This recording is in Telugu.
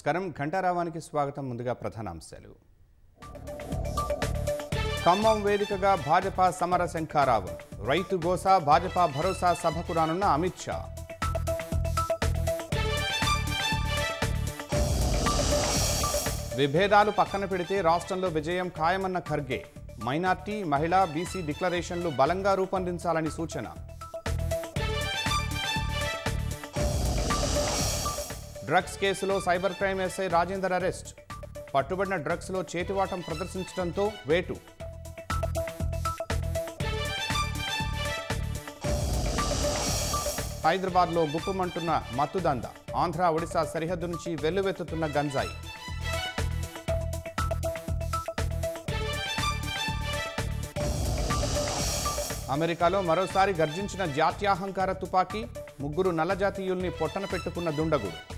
నమస్కారం ఘంటారావానికి స్వాగతం ముందుగా ప్రధానాంశాలు ఖమ్మం వేదికగా భాజపా సమర శంఖారావం రైతు గోసా భాజపా భరోసా సభకు రానున్న అమిత్ షా విభేదాలు పక్కన పెడితే రాష్ట్రంలో విజయం ఖాయమన్న ఖర్గే మైనార్టీ మహిళా బీసీ డిక్లరేషన్లు బలంగా రూపొందించాలని సూచన డ్రగ్స్ కేసులో cyber crime SI Rajender arrest పట్టుబడిన డ్రగ్స్లో చేతివాటం ప్రదర్శించడంతో వేటు హైదరాబాద్లో గుప్పమంటున్న మత్తుదంద ఆంధ్ర ఒడిశా సరిహద్దు నుంచి వెల్లువెత్తుతున్న గంజాయి అమెరికాలో మరోసారి గర్జించిన జాత్యాహంకార తుపాకీ ముగ్గురు నల్లజాతీయుల్ని పొట్టన పెట్టుకున్న దుండగుడు